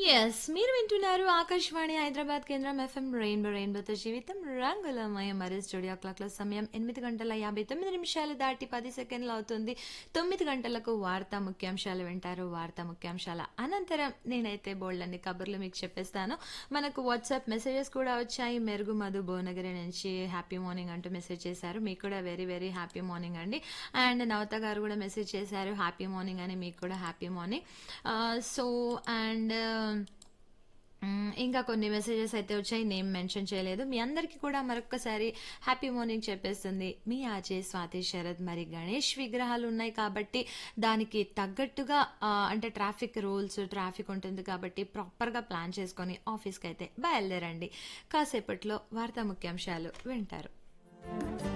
yes మీరు వింటున్నారు ఆకాశవాణి హైదరాబాద్ కేంద్రం ఎఫ్ఎం రెయిన్బో రెయిన్బోతో జీవితం రంగులమయ మరి స్టూడియో క్లాక్ల సమయం ఎనిమిది గంటల యాభై తొమ్మిది నిమిషాలు దాటి పది సెకండ్లు అవుతుంది తొమ్మిది గంటలకు వార్తా ముఖ్యాంశాలు వింటారు వార్తా ముఖ్యాంశాల అనంతరం నేనైతే బోల్డ్ అన్ని కబుర్లు మీకు చెప్పేస్తాను మనకు వాట్సాప్ మెసేజెస్ కూడా వచ్చాయి మెరుగు మధు భువనగిరి నుంచి హ్యాపీ మార్నింగ్ అంటూ మెసేజ్ చేశారు మీకు కూడా వెరీ వెరీ హ్యాపీ మార్నింగ్ అండి అండ్ నవత గారు కూడా మెసేజ్ చేశారు హ్యాపీ మార్నింగ్ అని మీకు కూడా happy morning so and hmm, ఇంకా కొన్ని మెసేజెస్ అయితే వచ్చాయి నేమ్ మెన్షన్ చేయలేదు మీ అందరికీ కూడా మరొక్కసారి హ్యాపీ మార్నింగ్ చెప్పేస్తుంది మీ ఆచే స్వాతి శరత్ మరి గణేష్ విగ్రహాలు ఉన్నాయి కాబట్టి దానికి తగ్గట్టుగా ఆ, అంటే ట్రాఫిక్ రూల్స్ ట్రాఫిక్ ఉంటుంది కాబట్టి ప్రాపర్గా ప్లాన్ చేసుకొని ఆఫీస్కి అయితే బయలుదేరండి కాసేపట్లో వార్తా ముఖ్యాంశాలు వింటారు